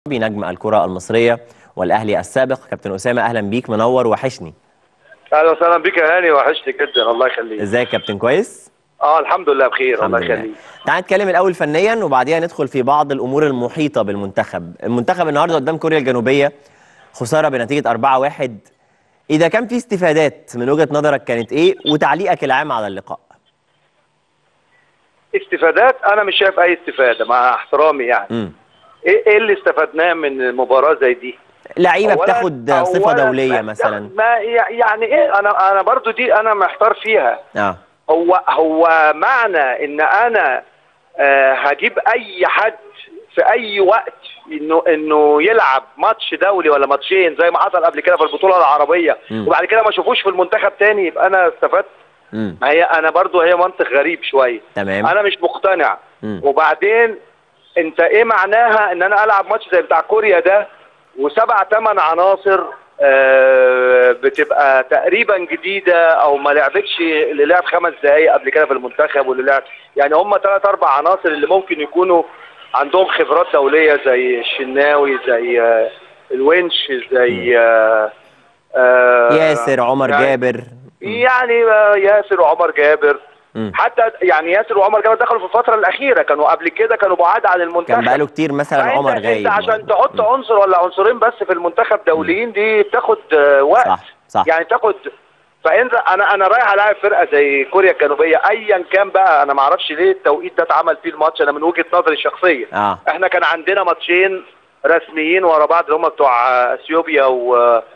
نجم الكرة المصرية والأهلي السابق كابتن أسامة أهلا بيك منور وحشني اهلا وسهلا بك يا هاني وحشتك جدا الله يخليك ازيك يا كابتن كويس؟ اه الحمد لله بخير الحمد الله لله يخليك تعال نتكلم الأول فنيا وبعديها ندخل في بعض الأمور المحيطة بالمنتخب المنتخب النهاردة قدام كوريا الجنوبية خسارة بنتيجة 4-1 إذا كان في استفادات من وجهة نظرك كانت إيه وتعليقك العام على اللقاء استفادات انا مش شايف اي استفاده مع احترامي يعني مم. ايه إيه اللي استفدناه من مباراه زي دي لعيبة أولاً- بتاخد صفة أولاً دولية ما- مثلا ما يعني ايه انا انا برضو دي انا محتار فيها اه هو هو معنى ان انا آه هجيب اي حد في اي وقت انه انه يلعب ماتش دولي ولا ماتشين زي ما حصل قبل كده في البطوله العربيه مم. وبعد كده ما اشوفوش في المنتخب تاني يبقى انا استفدت مم. ما هي انا برضو هي منطق غريب شويه تمام انا مش مقتنع مم. وبعدين انت ايه معناها ان انا العب ماتش زي بتاع كوريا ده وسبع ثمان عناصر آه، بتبقى تقريبا جديده او ما لعبتش اللي لعب خمس دقائق قبل كده في المنتخب واللي لعب يعني هم ثلاث اربع عناصر اللي ممكن يكونوا عندهم خبرات دوليه زي الشناوي زي آه، الونش زي آه، آه، ياسر عمر يعني- جابر يعني آه، ياسر وعمر جابر مم. حتى يعني ياسر وعمر جابر دخلوا في الفتره الاخيره كانوا قبل كده كانوا بعاد عن المنتخب كان بقاله كتير مثلا فأنت- عمر انت غايب عشان تحط مم. عنصر ولا عنصرين بس في المنتخب دوليين دي بتاخد آه، وقت صح صح يعني تاخد فانت انا انا رايح العب فرقه زي كوريا الجنوبيه ايا كان بقى انا ما اعرفش ليه التوقيت ده اتعمل فيه الماتش انا من وجهه نظري الشخصيه اه احنا كان عندنا ماتشين رسميين ورا بعض اللي هم بتوع آه، اثيوبيا و...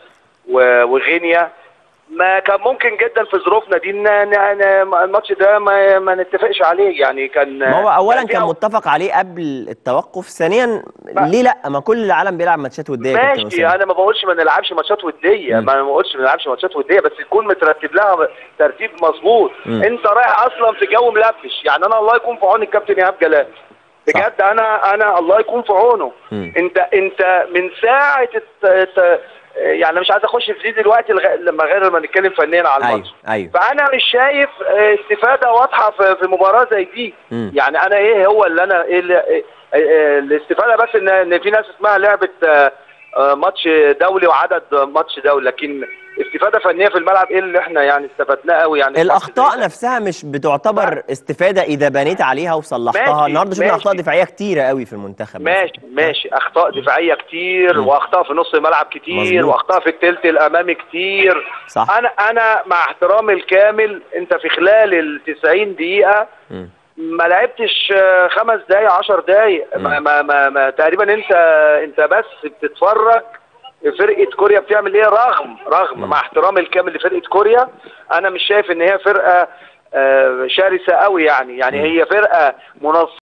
و... وغينيا ما كان ممكن جدا في ظروفنا دي ان ن- ن- الماتش ده ما, ما نتفقش عليه يعني كان ما هو اولا في كان أو- متفق عليه قبل التوقف ثانيا ما- ليه لا ما كل العالم بيلعب ماتشات وديه يا كابتن ماشي أسامة. انا ما بقولش ما نلعبش ماتشات وديه مم. ما بقولش ما نلعبش ماتشات وديه بس يكون مترتب لها ترتيب مظبوط مم. انت رايح اصلا في جو ملبش يعني انا الله يكون في عون الكابتن ايهاب جلال صح. بجد انا انا الله يكون في عونه مم. انت انت من ساعه الت- الت- يعني أنا مش عايز اخش في دي دلوقتي لغ- لما غير لما نتكلم فنيا على ايوه الماتش ايوه فانا مش شايف آه، استفاده واضحه في في مباراه زي دي مم. يعني انا ايه هو اللي انا ايه اللي إيه إيه الاستفاده بس ان ان في ناس اسمها لعبه آه، آه، ماتش دولي وعدد ماتش دولي لكن استفاده فنيه في الملعب ايه اللي احنا يعني استفدناه قوي يعني في ماتش الاخطاء زي ده. نفسها مش بتعتبر استفاده اذا بنيت عليها وصلحتها ماشي، النهارده شفنا ماشي. اخطاء دفاعيه كتيره قوي في المنتخب ماشي ماشي اخطاء دفاعيه كتير مم. واخطاء في نص الملعب كتير مظبوط. واخطاء في الثلث الامامي كتير صح انا انا مع احترامي الكامل انت في خلال ال 90 دقيقه مم. ما لعبتش آه، خمس دقايق عشر دقايق ما, مم. ما, ما, ما تقريبا انت انت بس بتتفرج فرقه كوريا بتعمل ايه رغم رغم مم. مع احترامي الكامل لفرقه كوريا انا مش شايف ان هي فرقه آه، شرسه قوي يعني يعني مم. هي فرقه منظمه